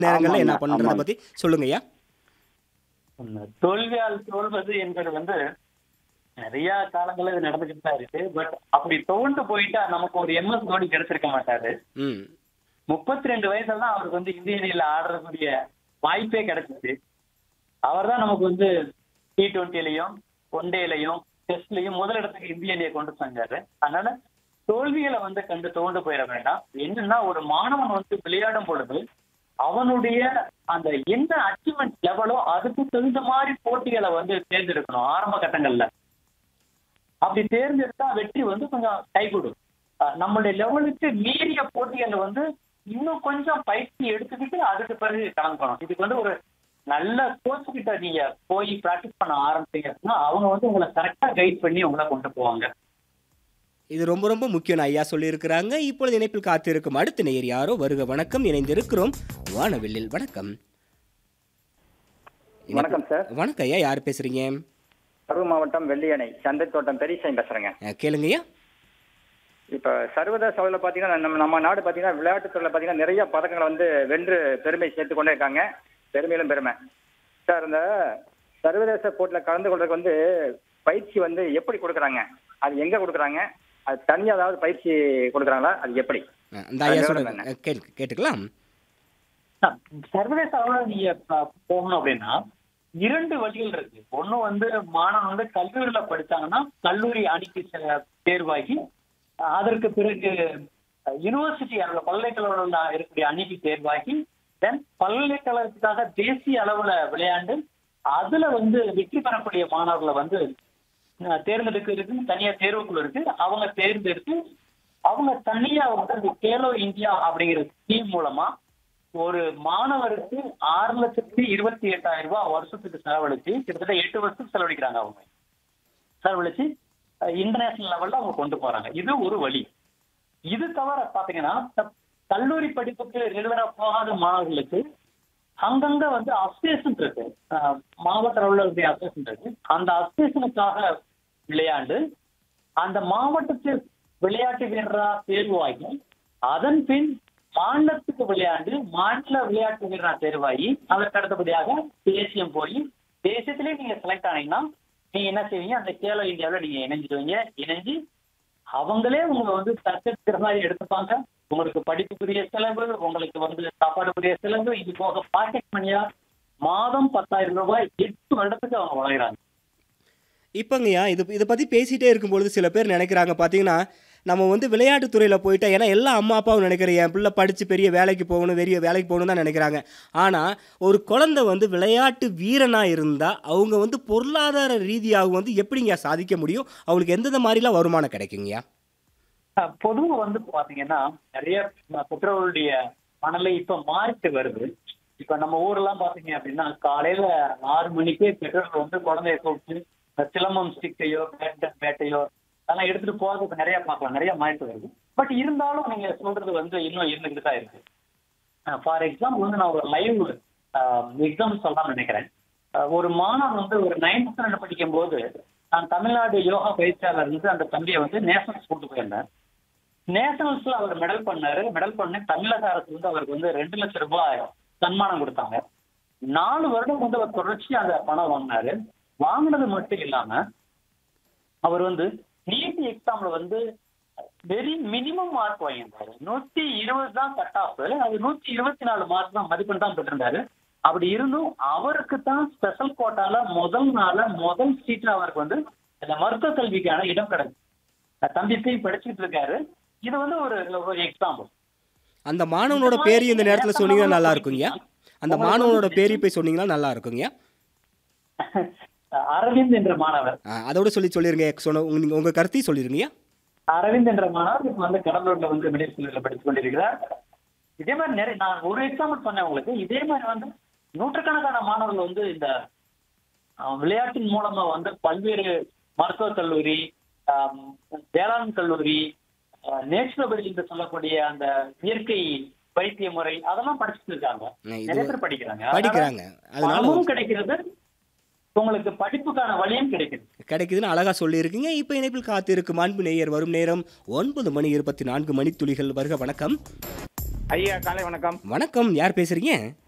நேரங்கள்ல என்ன ஆமாங்க, பண்றத ஆமாங்க. பத்தி சொல்லுங்கய்யா உண்மை. தோல்வியால் தோல்வது என்பது வந்து நிறைய காலங்கள்ல இது நடந்துகிட்டு தான் இருக்கு பட் அப்படி தோண்டு போயிட்டா நமக்கு ஒரு எம்எஸ் தோனி கிடைச்சிருக்க மாட்டாரு ம் முப்பத்தி ரெண்டு வயசுல தான் அவருக்கு வந்து இந்திய அணியில ஆடுறதுக்கூடிய வாய்ப்பே கிடைச்சிச்சு அவர் தான் நமக்கு வந்து டி டுவெண்ட்டிலையும் ஒன் டேலையும் டெஸ்ட்லயும் முதலிடத்துக்கு இந்திய அணியை கொண்டு செஞ்சாரு அதனால தோல்விகளை வந்து கண்டு தோண்டு போயிட வேண்டாம் என்னன்னா ஒரு மாணவன் வந்து விளையாடும் பொழுது அவனுடைய அந்த என்ன அச்சீவ்மெண்ட் லெவலோ அதுக்கு தகுந்த மாதிரி போட்டிகளை வந்து தேர்ந்தெடுக்கணும் ஆரம்ப கட்டங்கள்ல அப்படி தேர்ந்தெடுத்தா வெற்றி வந்து கொஞ்சம் கைகூடும் அஹ் நம்மளுடைய லெவலுக்கு மீறிய போட்டிகளை வந்து இன்னும் கொஞ்சம் பயிற்சி எடுத்துக்கிட்டு அதுக்கு பிறகு கலந்துக்கணும் இதுக்கு வந்து ஒரு நல்ல கோச் கிட்ட நீங்க போய் பிராக்டிஸ் பண்ண ஆரம்பிச்சீங்கன்னா அவங்க வந்து உங்களை கரெக்டா கைட் பண்ணி உங்களை கொண்டு போவாங்க இது ரொம்ப ரொம்ப முக்கியம் ஐயா சொல்லியிருக்கிறாங்க இப்பொழுது இணைப்பில் காத்திருக்கும் அடுத்த நேயர் யாரோ வருக வணக்கம் இணைந்திருக்கிறோம் வானவில்லில் வணக்கம் வணக்கம் சார் வணக்கம் ஐயா யார் பேசுறீங்க கரூர் மாவட்டம் வெள்ளியணை சந்தை தோட்டம் பெரியசாமி பேசுறேங்க அஹ், கேளுங்கய்யா இப்போ சர்வதேச அளவில் பார்த்தீங்கன்னா நம்ம நம்ம நாடு பார்த்தீங்கன்னா விளையாட்டுத்துறையில் பார்த்தீங்கன்னா நிறைய பதக்கங்களை வந்து வென்று பெருமை சேர்த்து கொண்டே இருக்காங்க பெருமையிலும் பெருமை சார் இந்த சர்வதேச போட்டியில் கலந்து கொள்றதுக்கு வந்து பயிற்சி வந்து எப்படி கொடுக்குறாங்க அது எங்கே கொடுக்குறாங்க அது தனியாக ஏதாவது பயிற்சி கொடுக்குறாங்களா அது எப்படி அஹ், இந்த ஐயா அது சொல்ற என்ன? அஹ், கேட்டு கேட்டுக்கலாம் அஹ் சர்வதேச அளவில் நீங்க ப- போகணும் அப்படின்னா இரண்டு வழிகள் இருக்கு ஒண்ணு வந்து மாணவன் வந்து கல்லூரியில படிச்சாங்கன்னா கல்லூரி அணிக்கு செ- தேர்வாகி அஹ் அதற்கு பிறகு யூனிவர்சிட்டி அளவில் பல்கலைக்கழகம் இருக்கக்கூடிய அணிக்கு தேர்வாகி தென் பல்கலைக்கழகத்துக்காக தேசிய அளவுல விளையாண்டு அதுல வந்து வெற்றி பெறக்கூடிய மாணவர்களை வந்து அஹ், தேர்ந்தெடுக்கிறதுக்கு தனியா தேர்வுக்குழு இருக்கு அவங்க தேர்ந்தெடுத்து அவங்க தனியா வந்து இந்த கேலோ இந்தியா அப்படிங்கிற ஸ்கீம் மூலமா ஒரு மாணவருக்கு ஆறு லட்சத்தி இருபத்தி எட்டாயிரம் ரூபாய் வருஷத்துக்கு செலவழிச்சு கிட்டத்தட்ட எட்டு வருஷத்துக்கு செலவழிக்கிறாங்க அவங்க செலவழிச்சு இன்டர்நேஷனல் லெவல்ல அவங்க கொண்டு போறாங்க இது ஒரு வழி இது தவிர பாத்தீங்கன்னா த- கல்லூரி படிப்புக்கு ரெகுலரா போகாத மாணவர்களுக்கு அங்கங்க வந்து அசோசியேஷன் இருக்கு அஹ் மாவட்ட அளவில் இருக்கிற அசோசியேஷன் இருக்கு அந்த அசோசியேஷனுக்காக விளையாண்டு அந்த மாவட்டத்தில் விளையாட்டு வீரரா தேர்வாகி அதன் பின் மாநிலத்துக்கு விளையாண்டு மாநில விளையாட்டு வீரரா தேர்வாகி அதற்கு அடுத்தபடியாக தேசியம் போய் தேசியத்திலே நீங்க செலக்ட் ஆனீங்கன்னா நீங்க என்ன செய்வீங்க அந்த கேலோ இந்தியாவில் நீங்க இணைஞ்சிடுவீங்க இணைஞ்சு அவங்களே உங்களை வந்து தத்தெடுக்கிற மாதிரி எடுத்துப்பாங்க உங்களுக்கு படிப்புக்குரிய செலவு உங்களுக்கு வந்து சாப்பாடுக்குரிய செலவு இது போக பாக்கெட் மணியா மாதம் பத்தாயிரம் ரூபாய் எட்டு வருடத்துக்கு அவங்க வழங்குறாங்க இப்போங்கய்யா இது இதை பற்றி பேசிகிட்டே இருக்கும்பொழுது சில பேர் நினைக்கிறாங்க பார்த்தீங்கன்னா நம்ம வந்து விளையாட்டுத் துறையில் போயிட்டா ஏன்னா எல்லா அம்மா அப்பாவும் நினைக்கிறேன் என் பிள்ளை படித்து பெரிய வேலைக்கு போகணும் பெரிய வேலைக்கு போகணும் தான் நினைக்கிறாங்க ஆனால் ஒரு குழந்தை வந்து விளையாட்டு வீரனாக இருந்தால் அவங்க வந்து பொருளாதார ரீதியாக வந்து எப்படிங்க சாதிக்க முடியும் அவங்களுக்கு எந்தெந்த மாதிரிலாம் வருமானம் கிடைக்குங்கய்யா அஹ் பொதுவா வந்து பாத்தீங்கன்னா நிறைய பெற்றோர்களுடைய மனநிலை இப்ப மாறிட்டு வருது இப்ப நம்ம ஊர்லாம் பாத்தீங்க அப்படின்னா காலையில ஆறு மணிக்கே பெற்றோர்கள் வந்து குழந்தைய கூப்பிட்டு இந்த சிலம்பம் ஸ்டிக்கையோ பேட்டன் பேட்டையோ அதெல்லாம் எடுத்துட்டு போறதுக்கு நிறைய பார்க்கலாம் நிறைய மாறிட்டு வருது பட் இருந்தாலும் நீங்க சொல்றது வந்து இன்னும் இருந்துகிட்டு தான் இருக்கு ஃபார் எக்ஸாம்பிள் வந்து நான் ஒரு லைவ் எக்ஸாம் சொல்லலாம்னு நினைக்கிறேன் அஹ் ஒரு மாணவன் வந்து ஒரு நைன்த் ஸ்டாண்டர்ட் படிக்கும் போது நான் தமிழ்நாடு யோகா பயிற்சியாளர் இருந்து அந்த தம்பியை வந்து நேஷனல்ஸ் கூட்டு போயிருந்தேன் நேஷனல்ஸ்ல அவர் மெடல் பண்ணாரு மெடல் பண்ணி தமிழக அரசு வந்து அவருக்கு வந்து ரெண்டு லட்சம் ரூபாய் சன்மானம் கொடுத்தாங்க நாலு வருடம் வந்து அவர் தொடர்ச்சி அந்த பணம் வாங்கினாரு வாங்கினது மட்டும் இல்லாம அவர் வந்து நீட் எக்ஸாம்ல வந்து வெரி மினிமம் மார்க் வாங்கியிருந்தாரு நூத்தி இருபது தான் கட் ஆஃப் அது நூத்தி இருபத்தி நாலு மார்க் தான் மதிப்பெண் தான் பெற்றிருந்தாரு அப்படி இருந்தும் அவருக்கு தான் ஸ்பெஷல் கோட்டால முதல் நாள முதல் சீட்ல அவருக்கு வந்து இந்த மருத்துவ கல்விக்கான இடம் கிடைச்சு தம்பி போய் படிச்சுட்டு இருக்காரு இது வந்து ஒரு ஒரு எக்ஸாம்பிள் அந்த மாணவனோட பேரையும் இந்த நேரத்தில் சொன்னீங்கன்னா நல்லா இருக்குங்கய்யா அந்த மாணவனோட பேரையும் போய் சொன்னீங்கன்னா நல்லா இருக்குங்கய்யா அரவிந்த் என்ற மாணவர் ஆ, அதோட சொல்லி சொல்லிருங்க சொன்ன உங்க உங்கள் கருத்தையும் சொல்லிருங்கய்யா அரவிந்த் என்ற மாணவர் இப்ப வந்து கடலூர்ல வந்து மெடிக்கல் கல்லூரியில் படித்துக் கொண்டிருக்கிறார் இதே மாதிரி நிறைய நான் ஒரு எக்ஸாம்பிள் சொன்னேன் உங்களுக்கு இதே மாதிரி வந்து நூற்றுக்கணக்கான மாணவர்கள் வந்து இந்த அஹ், விளையாட்டின் மூலமா வந்து பல்வேறு மருத்துவக் கல்லூரி ஆம், வேளாண் கல்லூரி நேச்சுரோபதி என்று சொல்லக்கூடிய அந்த இயற்கை வைத்திய முறை அதெல்லாம் படிச்சுட்டு இருக்காங்க ஆ, இது நிறைய பேர் படிக்கிறாங்க படிக்கிறாங்க அதனால பணமும் கிடைக்கிறது உங்களுக்கு படிப்புக்கான வழியும் கிடைக்குது கிடைக்குதுன்னு அழகாக சொல்லியிருக்கீங்க இப்போ இணைப்பில் காத்திருக்கும் அன்பு நேயர் வரும் நேரம் ஒன்பது மணி இருபத்தி நான்கு மணித்துளிகள் வருக வணக்கம் ஐயா காலை வணக்கம் வணக்கம் யார் பேசுறீங்க